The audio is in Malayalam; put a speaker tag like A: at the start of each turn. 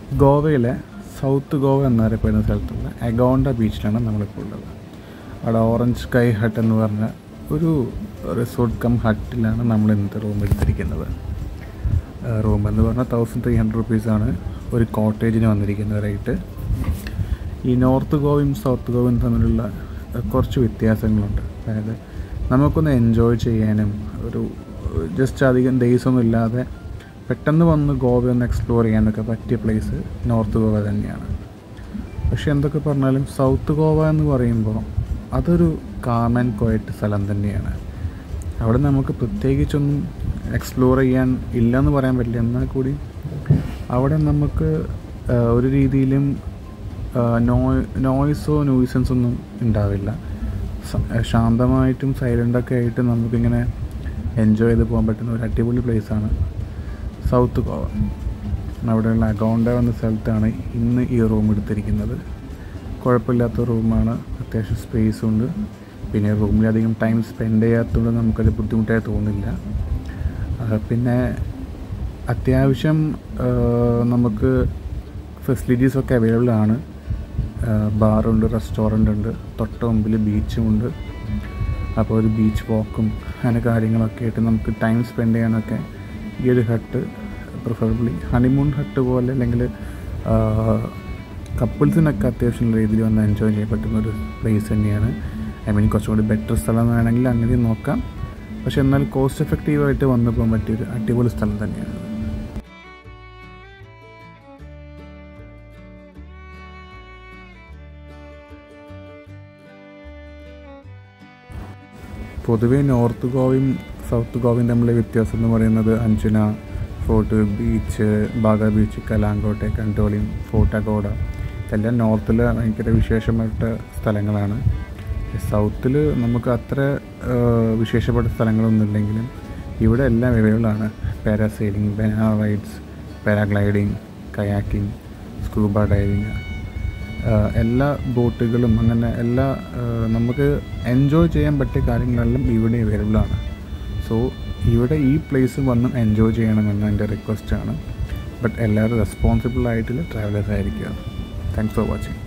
A: ഗോവയിലെ സൗത്ത് ഗോവ എന്നറിയപ്പെടുന്ന സ്ഥലത്തുള്ള എഗോണ്ട ബീച്ചിലാണ് നമ്മളിപ്പോൾ ഉള്ളത് അവിടെ ഓറഞ്ച് സ്കൈ ഹട്ട് എന്ന് പറഞ്ഞ ഒരു റിസോർട്ട് കം ഹട്ടിലാണ് നമ്മൾ ഇന്നത്തെ റൂം എടുത്തിരിക്കുന്നത് റൂം എന്ന് പറഞ്ഞാൽ തൗസൻഡ് ത്രീ ഹൺഡ്രഡ് റുപ്പീസാണ് ഒരു കോട്ടേജിന് വന്നിരിക്കുന്ന റേറ്റ് ഈ നോർത്ത് ഗോവയും സൗത്ത് ഗോവയും തമ്മിലുള്ള അഹ്, കുറച്ച് വ്യത്യാസങ്ങളുണ്ട് അതായത് നമുക്കൊന്ന് എൻജോയ് ചെയ്യാനും ഒരു ജസ്റ്റ് അധികം ഡേയ്സ് ഒന്നും ഇല്ലാതെ പെട്ടെന്ന് വന്ന് ഗോവ ഒന്ന് എക്സ്പ്ലോർ ചെയ്യാനൊക്കെ പറ്റിയ പ്ലേസ് നോർത്ത് ഗോവ തന്നെയാണ് പക്ഷെ എന്തൊക്കെ പറഞ്ഞാലും സൗത്ത് ഗോവ എന്ന് പറയുമ്പോൾ അതൊരു കാം ആൻഡ് ക്വയറ്റ് സ്ഥലം തന്നെയാണ് അവിടെ നമുക്ക് പ്രത്യേകിച്ചൊന്നും എക്സ്പ്ലോർ ചെയ്യാൻ ഇല്ലയെന്ന് പറയാൻ പറ്റില്ല എന്നാൽ കൂടി അവിടെ നമുക്ക് ആ, ഒരു രീതിയിലും നോയ്സോ ന്യൂസൻസ് ഒന്നും ഉണ്ടാവില്ല സ- ശാന്തമായിട്ടും സൈലൻ്റൊക്കെ ആയിട്ട് നമുക്കിങ്ങനെ എൻജോയ് ചെയ്ത് പോകാൻ പറ്റുന്ന ഒരു അടിപൊളി പ്ലേസാണ് സൗത്ത് ഗോവ അവിടെയുള്ള അഗോണ്ട എന്ന സ്ഥലത്താണ് ഇന്ന് ഈ റൂം എടുത്തിരിക്കുന്നത് കുഴപ്പമില്ലാത്ത റൂമാണ് അത്യാവശ്യം സ്പേസ് ഉണ്ട് പിന്നെ റൂമിൽ അധികം ടൈം സ്പെൻഡ് ചെയ്യാത്തതുകൊണ്ട് നമുക്കത് ബുദ്ധിമുട്ടായി തോന്നില്ല ആ, പിന്നെ അത്യാവശ്യം ആ, നമുക്ക് ഫെസിലിറ്റീസൊക്കെ അവൈലബിൾ ആണ് ബാറുണ്ട് റെസ്റ്റോറൻ്റ് ഉണ്ട് തൊട്ട് മുമ്പിൽ ബീച്ചും ഉണ്ട് അപ്പോൾ ഒരു ബീച്ച് വാക്കും അങ്ങനെ കാര്യങ്ങളൊക്കെ ആയിട്ട് നമുക്ക് ടൈം സ്പെൻഡ് ചെയ്യാനൊക്കെ ഈ ഒരു ഹട്ട് പ്രിഫറബിളി ഹണിമൂൺ ഹട്ട് പോലെ അല്ലെങ്കിൽ കപ്പിൾസിനൊക്കെ അത്യാവശ്യം രീതിയിൽ വന്ന് എൻജോയ് ചെയ്യാൻ പറ്റുന്ന ഒരു പ്ലേസ് തന്നെയാണ് ഐ മീൻ കുറച്ചും കൂടി ബെറ്റർ സ്ഥലം വേണമെങ്കിൽ അങ്ങനെ നോക്കാം പക്ഷെ എന്നാൽ കോസ്റ്റ് എഫക്റ്റീവായിട്ട് വന്നു പോകാൻ പറ്റിയൊരു അടിപൊളി സ്ഥലം തന്നെയാണ് പൊതുവേ നോർത്ത് ഗോവയും സൗത്ത് ഗോവയും തമ്മിലുള്ള വ്യത്യാസം എന്ന് പറയുന്നത് Anjuna fort beach Baga beach Calangute കണ്ടോളിയും ഫോർട്ട് അഗോഡ ഇതെല്ലാം നോർത്തിൽ ഭയങ്കര വിശേഷപ്പെട്ട സ്ഥലങ്ങളാണ് സൗത്തിൽ നമുക്ക് അത്ര ആ, വിശേഷപ്പെട്ട സ്ഥലങ്ങളൊന്നും ഇല്ലെങ്കിലും ഇവിടെ എല്ലാം അവൈലബിൾ ആണ് parasailing banana rides paragliding kayaking scuba diving ah എല്ലാ ബോട്ടുകളും അങ്ങനെ എല്ലാ ആഹ് നമുക്ക് എൻജോയ് ചെയ്യാൻ പറ്റിയ കാര്യങ്ങളെല്ലാം ഇവിടെ അവൈലബിൾ ആണ് സോ ഇവിടെ ഈ പ്ലേസ് വന്ന് എൻജോയ് ചെയ്യണമെന്ന് എൻ്റെ റിക്വസ്റ്റാണ് ബട്ട് എല്ലാവരും റെസ്പോൺസിബിൾ ആയിട്ടുള്ള ട്രാവലേഴ്സ് ആയിരിക്കുക താങ്ക്സ് ഫോർ വാച്ചിങ്